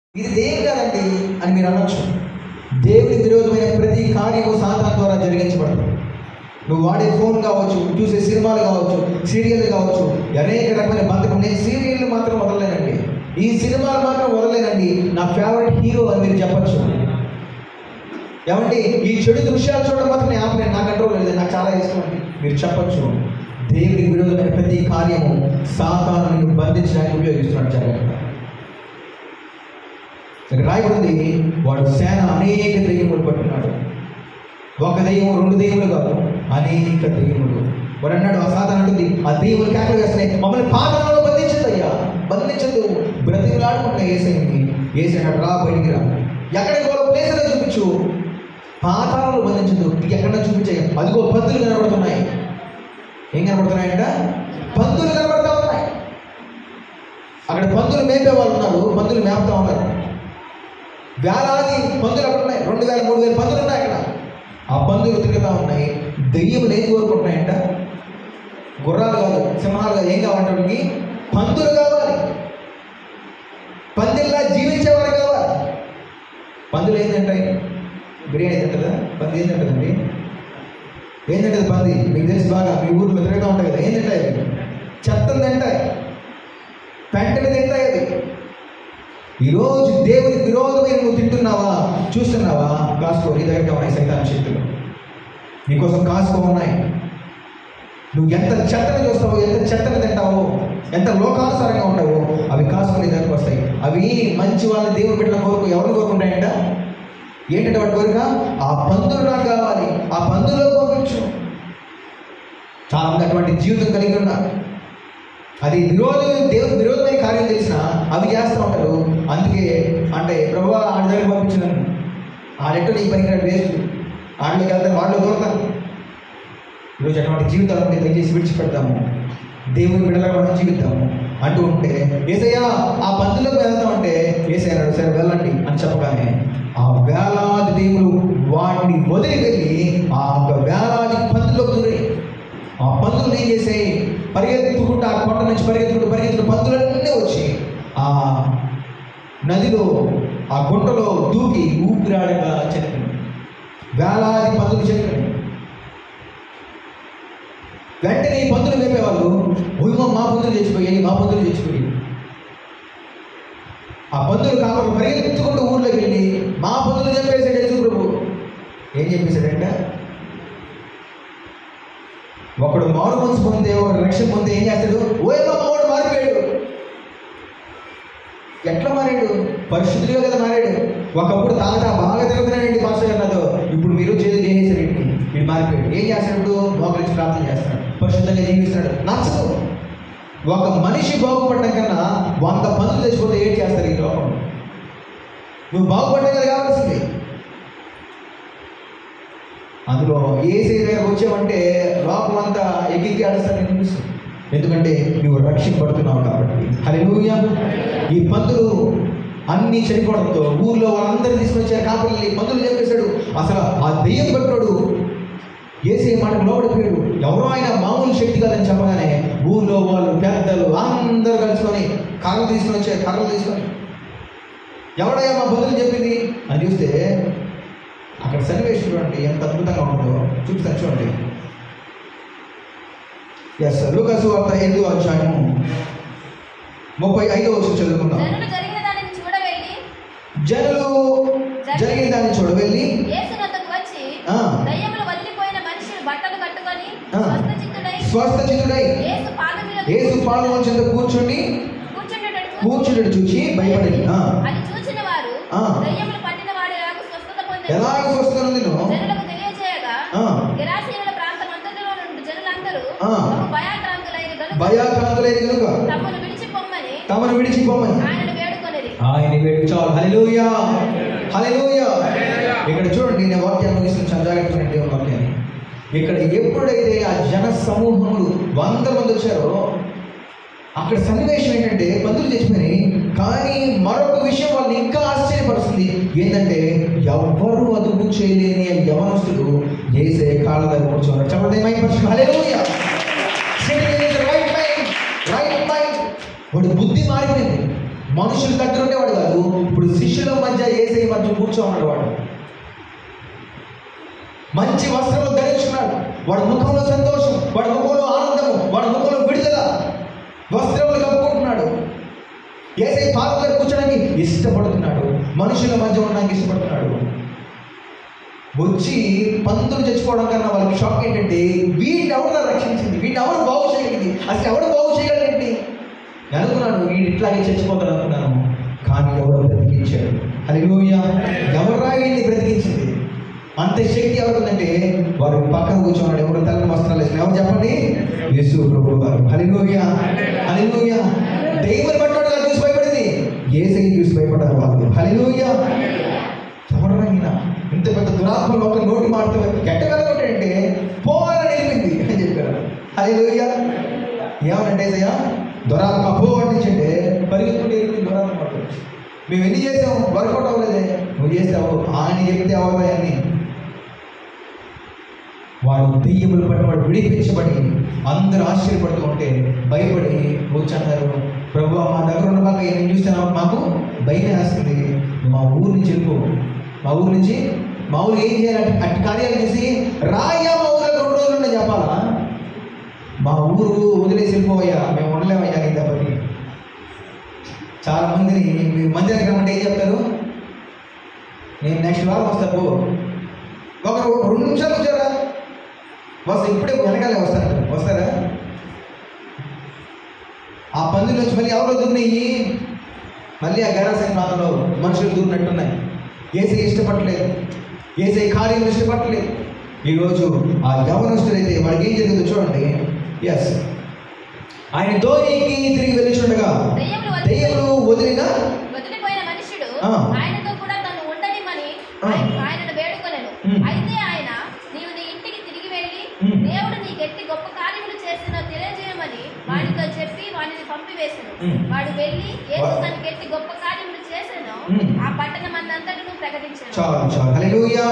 ఇది దేం కాదండి అని మీరు అనొచ్చు దేవుని విరోధమైన ప్రతి కార్యము సాతాన్ ద్వారా జరిగించబడుతుంది నువ్వు వాడే ఫోన్ కావచ్చు చూసే సినిమాలు కావచ్చు సీరియల్ కావచ్చు అనేక రకమైన బంధకం నేను సీరియల్ మాత్రం వదలలేనండి ఈ సినిమాలు మాత్రం వదలలేనండి నా ఫేవరెట్ హీరో అని మీరు చెప్పచ్చు ఏమండి ఈ చెడు దృశ్యాలు చూడడం మాత్రం నేను ఆపలేను నా కంట్రోల్ లేదు నాకు చాలా ఇష్టం అండి మీరు చెప్పచ్చు దేవుని విరోధమైన ప్రతి కార్యము సాతాను నిన్ను బంధించడానికి ఉపయోగిస్తున్నాడు జాగ్రత్త ఇక్కడ రాయబడింది వాడు సేన అనేక దెయ్యములు పట్టున్నాడు ఒక దెయ్యం రెండు దెయ్యములు కాదు అనేక దెయ్యములు వాడు అన్నాడు ఆ సాధన అంటుంది ఆ దెయ్యములు కేకలు వేస్తున్నాయి మమ్మల్ని పాదంలో బంధించదు అయ్యా బంధించదు బ్రతిలాడుకుంటా ఏసైని ఏసైనాడు రా బయటికి రా ఎక్కడికి వాళ్ళ ప్లేస్లో చూపించు పాతాలలో బంధించదు ఎక్కడ చూపించాయి అదిగో పందులు కనబడుతున్నాయి ఏం కనబడుతున్నాయంట పందులు కనబడతా ఉన్నాయి అక్కడ పందులు మేపే వాళ్ళు ఉన్నారు పందులు మేపుతా ఉన్నారు వేలాది పందులు అక్కడ ఉన్నాయి రెండు వేల మూడు వేల పందులు ఉన్నాయి అక్కడ ఆ పందులు తిరుగుతూ ఉన్నాయి దెయ్యములు ఏం కోరుకుంటున్నాయంట గుర్రాలు కాదు సింహాలు కాదు ఏం కావాలంటే వాటికి? పందులు కావాలి పందిల్లా జీవించేవారు కావాలి పందులు ఏం తింటాయి బిర్యానీ తింటుందా పంది ఏం తింటుందండి ఏం తింటుంది పంది మీకు తెలిసి బాగా మీ ఊర్లో తిరుగుతూ ఉంటాయి కదా ఏం తింటాయి అవి చెత్తలు తింటాయి పెంటలు తింటాయి అవి ఈరోజు దేవుని విరోధమైన నువ్వు తింటున్నావా చూస్తున్నావా కాసుకో నీ దగ్గర ఉన్నాయి సైతాన్ శక్తులు నీకోసం కాసుకో ఉన్నాయి నువ్వు ఎంత చెత్తను చూస్తావో ఎంత చెత్తను తింటావో ఎంత లోకానుసారంగా ఉంటావో అవి కాసుకొని నీ దగ్గరకు వస్తాయి అవి మంచి వాళ్ళని దేవుని బిడ్డల కోరుకు ఎవరు కోరుకుంటాయంట ఏంటంటే వాటి కోరిక ఆ పందులు నాకు కావాలి ఆ పందులో పంపించు చాలా మంది అటువంటి జీవితం కలిగి ఉన్నారు అది విరోధం దేవుని విరోధమైన కార్యం తెలిసిన అవి చేస్తూ ఉంటారు అందుకే అంటే ప్రభు ఆడి దగ్గర పంపించినాను ఆడెట్టు నీ పనికి వేస్ట్ ఆడలోకి వెళ్తాను వాళ్ళు దూరతాను ఈరోజు అటువంటి జీవితాలను మేము దయచేసి విడిచిపెడతాము దేవుని బిడ్డలుగా మనం జీవిద్దాము అంటూ ఉంటే ఏసయ్యా ఆ పందులకు వెళ్తామంటే ఏసయ్య అన్నాడు సరే వెళ్ళండి అని చెప్పగానే ఆ వేలాది దేవులు వాటిని వదిలి వెళ్ళి ఆ యొక్క వేలాది పందులకు దూరి ఆ పందులు ఏం చేసాయి పరిగెత్తుకుంటూ ఆ కొండ నుంచి పరిగెత్తుకుంటూ పరిగెత్తుకుంటూ పందులన్నీ వచ్చి ఆ నదిలో ఆ గుంటలో దూకి ఊపిరాడగా చనిపోయింది వేలాది పందులు చనిపోయింది వెంటనే ఈ పందులు మేపేవాళ్ళు ఉయ్యమ మా పందులు చచ్చిపోయాయి మా పందులు చచ్చిపోయాయి ఆ పందులు కాకుండా పరిగెత్తుకుంటూ ఊర్లోకి వెళ్ళి మా పందులు చెప్పేసాడు యేసు ప్రభు ఏం చెప్పేశాడంట ఒకడు మారు మనసు పొందే ఒకడు రక్షణ పొందే ఏం చేస్తాడు ఓ మామూడు మారిపోయాడు ఎట్లా మారాడు పరిశుద్ధుడిగా కదా మారాడు ఒకప్పుడు తాత బాగా తిరుగుతున్నాడండి పాస్టర్ గారు నాతో ఇప్పుడు మీరు చేతులు చేసేసారు ఇంటికి వీడు మారిపోయాడు ఏం చేస్తాడు మోకరించి ప్రార్థన చేస్తాడు పరిశుద్ధంగా జీవిస్తాడు నచ్చదు ఒక మనిషి బాగుపడడం కన్నా వంద పనులు తెచ్చిపోతే ఏం చేస్తారు ఈ లోకం నువ్వు బాగుపడ్డా కదా కావాల్సింది అందులో ఏసీ దగ్గరకు వచ్చావంటే లోకం అంతా ఎగికి ఆడుస్తాను అనిపిస్తుంది ఎందుకంటే నువ్వు రక్షింపడుతున్నావు కాబట్టి హల్లెలూయా ఈ పందులు అన్ని చనిపోవడంతో ఊర్లో వాళ్ళందరూ తీసుకొని వచ్చారు కాపల్ని పందులు చెప్పేశాడు అసలు ఆ దెయ్యం పట్టినోడు ఏసీ మాట లోపడిపోయాడు ఎవరో ఆయన మామూలు శక్తి కాదని చెప్పగానే ఊర్లో వాళ్ళు పెద్దలు అందరూ కలుసుకొని కర్రలు తీసుకొని వచ్చారు కర్రలు తీసుకొని ఎవడయ్యా మా బదులు చెప్పింది అని చూస్తే అక్కడ సన్నివేశం చూడండి ఎంత అద్భుతంగా ఉంటుందో చూపిస్తాను చూడండి ఎస్ లూకసు వార్త ఎనిమిదో అధ్యాయము ముప్పై ఐదో వచ్చి చదువుకుందాం జనులు జరిగిన దానిని చూడవెళ్ళి జనులు జరిగిన దాన్ని చూడవెళ్ళి యేసు వద్దకు వచ్చి ఆ. దయ్యములు వదిలిపోయిన మనుషులు బట్టలు కట్టుకొని ఆ. స్వస్థచిత్తుడై స్వస్థ చిత్తుడై యేసు పాదం మీద ఏసు పాలు చెంత కూర్చుండి కూర్చుండేటట్టు కూర్చుండడు చూసి భయపడింది ఆ. అది చూసిన వారు ఆ. దయ్యములు పట్టిన వాడు ఎలాగో స్వస్థత పొందారు ఎలాగ స్వస్థత నేను జనులకు తెలియజేయగా ఆ. గెరాసీనుల ప్రాంతం అంతటిలో నుండి జనులందరూ ఆ. బహు భయాక్రాంతులైన గనుక భయాక్రాంతులైన కనుక తమను విడిచిపోమ్మని తమను విడిచిపోమని ఆయనను వేడుకొనిరి ఆయన వేడు చాలు హల్లెలూయా హల్లెలూయా ఇక్కడ చూడండి నేను వాక్యాన్ని ముగిస్తున్నాను జాగ్రత్తగా దేవుని వాక్యాన్ని ఇక్కడ ఎప్పుడైతే ఆ జన సమూహములు వంద మంది వచ్చారో అక్కడ సన్నివేశం ఏంటంటే పందులు చచ్చిపోయినాయి కానీ మరొక విషయం వాళ్ళని ఇంకా ఆశ్చర్యపరుస్తుంది ఏంటంటే ఎవ్వరు అదుపు చేయలేని ఆ యవనస్తుడు ఏసే కాళ్ళ దగ్గర కూర్చోన్నారు చెప్పండి ఏమైపోతుంది హల్లెలూయా Sitting in the right mind, right mind. వాడి బుద్ధి మారిపోయింది మనుషుల దగ్గర ఉండేవాడు కాదు ఇప్పుడు శిష్యులు ఏసై మధ్య కూర్చోమన్నాడు వాడు మంచి వస్త్రములు ధరించుకున్నాడు వాడి ముఖంలో సంతోషం వాడి ముఖంలో ఆనందము వాడి ముఖంలో విడుదల వస్త్రములు కప్పుకుంటున్నాడు ఏసై పాత్ర కూర్చోడానికి ఇష్టపడుతున్నాడు మనుషుల మధ్య ఉండడానికి ఇష్టపడుతున్నాడు వచ్చి పంతులు చచ్చిపోవడం కన్నా వాళ్ళకి షాక్ ఏంటంటే వీడిని ఎవరు రక్షించింది వీడిని ఎవరు బాగు చేయగలిగింది అసలు ఎవరు బాగు చేయగలిగింది నేను అనుకున్నాను వీడు ఇట్లాగే చచ్చిపోతాడు అనుకున్నాను కానీ ఎవరు బ్రతికించాడు అది ఎవరు వీడిని బ్రతికించింది అంత శక్తి ఎవరుందంటే వారు పక్కన కూర్చున్నాడు ఎవరు తల్లి వస్త్రాలు వేసిన ఎవరు చెప్పండి యేసు ప్రభు వారు హలిలోయ హలిలోయ దేవుని పట్టాడు చూసి భయపడింది ఏసై చూసి భయపడ్డారు వాళ్ళు హలిలోయ ఎవరు ఈయన ఇంత పెద్ద దురాత్మలు ఒక నోటి మాటతో ఎట్టగలగొట్టాడంటే పోవాలని వెళ్ళింది అని చెప్పారు హలిలోయ ఏమనంటే ఏసయ్యా దొరాత్మ పో అంటించంటే పరిగెత్తుకుంటే వెళ్ళింది దొరాత్మ పట్టు మేము ఎన్ని చేసాం వర్కౌట్ అవ్వలేదే నువ్వు చేసావు ఆయన చెప్తే అవ్వదాయని వాడు దెయ్యములు పట్టిన వాడు విడిపించబడి అందరూ ఆశ్చర్యపడుతూ ఉంటే భయపడి కూర్చున్నారు ప్రభు మా దగ్గర ఉన్న బాగా ఏం చూస్తున్నావు మాకు భయం వేస్తుంది నువ్వు మా ఊరు నుంచి వెళ్ళిపో మా ఊరు నుంచి మా ఊరు ఏం చేయాలి అట్టి కార్యాలు చేసి రాయ్యా మా ఊరు రెండు రోజులు ఉండే చెప్పాలా మా ఊరు వదిలేసి వెళ్ళిపోవయ్యా మేము ఉండలేమయ్యా నీ దెబ్బకి చాలా మందిని మీరు మందిరానికి రమ్మంటే ఏం చెప్తారు నేను నెక్స్ట్ వారం వస్తా పో ఒక రో- రెండు నిమిషాలు వచ్చారా వస్తా ఇప్పుడే వెనకాలే వస్తాను వస్తారా ఆ పందుల నుంచి మళ్ళీ ఎవరో దున్నాయి మళ్ళీ ఆ గరాసైన ప్రాంతంలో మనుషులు దూరినట్టున్నాయి ఏసై ఇష్టపడలేదు ఏసై కార్యం ఇష్టపడలేదు ఈరోజు ఆ యవనస్తుడైతే వాడికి ఏం జరిగిందో చూడండి ఎస్ ఆయన ధోనికి తిరిగి వెళ్ళిచుండగా దెయ్యములు వచ్చి- దెయ్యములు వదిలిన వదిలిపోయిన మనుషుడు ఆ. ఆయనతో కూడా తను ఉండనిమని ఆ. ఆయన- ఆయనను వేడుకొనెను ఉమ్. అయితే ఆయన నీవు నీ ఇంటికి తిరిగి వెళ్ళి ఉమ్. దేవుడు నీ గట్టి గొప్ప కార్యములు చేసిన తెలియజేయమని వాడితో చెప్పి వాడిని పంపివేసెను ఉమ్. వాడు వెళ్ళి యేసు వా- తన గట్టి గొప్ప కార్యములు చేసెను ఉమ్. ఆ పట్టణం అంతటను ప్రకటించాను చాలు చాలు హల్లెలూయా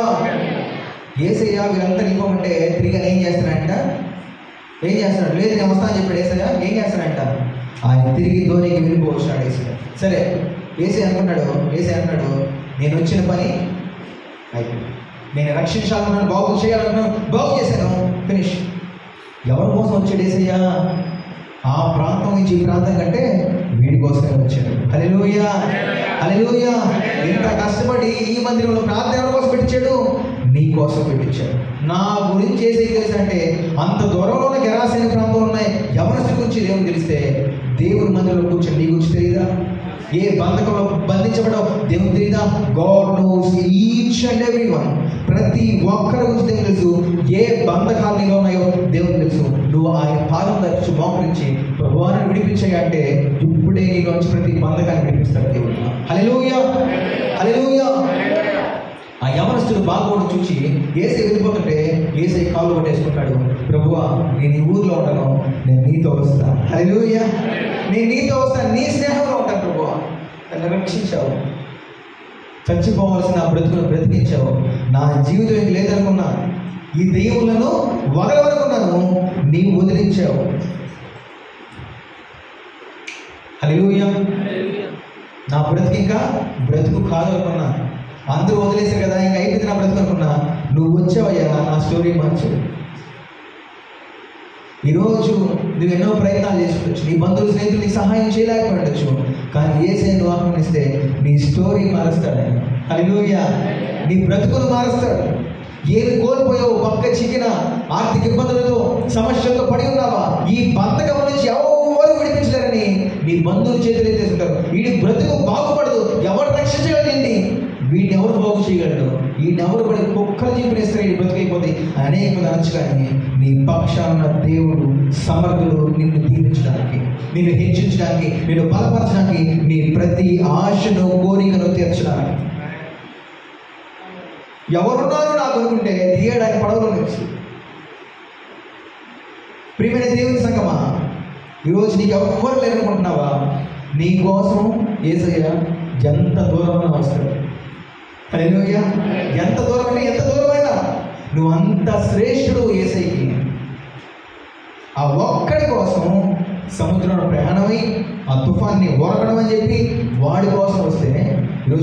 ఏసయ్య వీళ్ళంతా ఇవ్వమంటే తిరిగి ఆయన ఏం చేస్తాడంట ఏం చేస్తున్నాడు లేదు నేను వస్తాను చెప్పాడు ఏసయ్య ఏం చేస్తాడంట ఆయన తిరిగి ధోనికి వెళ్ళిపోవచ్చాడు ఏసయ్య సరే ఏసై అనుకున్నాడు ఏసై అంటున్నాడు నేను వచ్చిన పని అయిపోయింది నేను రక్షించాలనుకున్నాను బాగు చేయాలనుకున్నాను బాగు చేశాను ఫినిష్ ఎవరి కోసం వచ్చాడు ఏసయ్య ఆ ప్రాంతం నుంచి ఈ ప్రాంతం కంటే వీడి కోసమే వచ్చాడు హల్లెలూయా హల్లెలూయా ఇంత కష్టపడి ఈ మందిరంలో ప్రార్థన ఎవరి కోసం పెట్టించాడు నీ కోసం పెట్టించాడు నా గురించి చేసే తెలుసు అంటే అంత దూరంలోనే గెరాసైన ప్రాంతాలు ఉన్నాయి ఎవరి గురించి దేవుని తెలిస్తే దేవుని మందిరంలో కూర్చొని నీ గురించి తెలియదా ఏ బంధకంలో బంధించబడో దేవుని తెలియదా God knows each and every one ప్రతి ఒక్కరి గురించి దేవుని తెలుసు ఏ బంధకాలు నీలో ఉన్నాయో దేవుని తెలుసు నువ్వు ఆయన పాదం ధరించి మోకరించి ప్రభువాన్ని విడిపించాయి అంటే ఇప్పుడే నీలోంచి ప్రతి బంధకాన్ని విడిపిస్తాడు దేవుడు హల్లెలూయా హల్లెలూయా ఆ యవనస్తుడు బాగోడు చూసి ఏసై వెళ్ళిపోతుంటే ఏసై కాలు పట్టేసుకుంటాడు ప్రభువా నేను ఈ ఊర్లో ఉండను నేను నీతో వస్తా హల్లెలూయా నేను నీతో వస్తాను నీ స్నేహంలో ఉంటాను ప్రభువా నన్ను రక్షించావు చచ్చిపోవాల్సిన నా బ్రతుకును బ్రతికించావు నా జీవితం ఇంక లేదనుకున్నా ఈ దెయ్యములను వదలవనుకున్నాను నీవు వదిలించావు హల్లెలూయా నా బ్రతుకు ఇంకా బ్రతుకు కాదు అనుకున్నా అందరూ వదిలేశారు కదా ఇంకా అయిపోయింది నా బ్రతుకు అనుకున్నా నువ్వు వచ్చావయ్యా నా స్టోరీ మార్చు ఈరోజు నువ్వు ఎన్నో ప్రయత్నాలు చేసుకుంటచ్చు నీ బంధువులు స్నేహితులు నీకు సహాయం చేయలేకపోవచ్చు కానీ ఏ నువ్వు ఆహ్వానిస్తే నీ స్టోరీ మారుస్తాడు ఆయన హల్లెలూయా నీ బ్రతుకును మారుస్తాడు ఏమి కోల్పోయావు పక్క చిక్కిన ఆర్థిక ఇబ్బందులతో సమస్యలతో పడి ఉన్నావా ఈ బంధకం నుంచి ఎవరు విడిపించలేరని నీ బంధువులు చేతులు ఎత్తేసుకుంటారు వీడి బ్రతుకు బాగుపడదు ఎవరు రక్షించగలండి వీడిని ఎవరు బాగు చేయగలడు వీడిని ఎవరు పడి కుక్కలు చెప్పినేస్తారు ఈ బ్రతుకైపోతే అనేక మంది అనొచ్చు కానీ నీ పక్షాన దేవుడు సమర్థుడు నిన్ను దీవించడానికి నిన్ను హెచ్చించడానికి నిన్ను బలపరచడానికి నీ ప్రతి ఆశను కోరికను తీర్చడానికి ఎవరున్నారో నాకు అనుకుంటే దిగడానికి పడవలో నుంచి ప్రియమైన దేవుని సంగమా ఈరోజు నీకు ఎవ్వరు లేరనుకుంటున్నావా నీ కోసం ఏసయ్య ఎంత దూరమైనా వస్తాడు హల్లెలూయా ఎంత దూరం అంటే ఎంత దూరమైనా నువ్వు అంత శ్రేష్ఠుడు ఏసైకి ఆ ఒక్కడి కోసం సముద్రంలో ప్రయాణమై ఆ తుఫాన్ని ఓరకడం అని చెప్పి వాడి కోసం వస్తే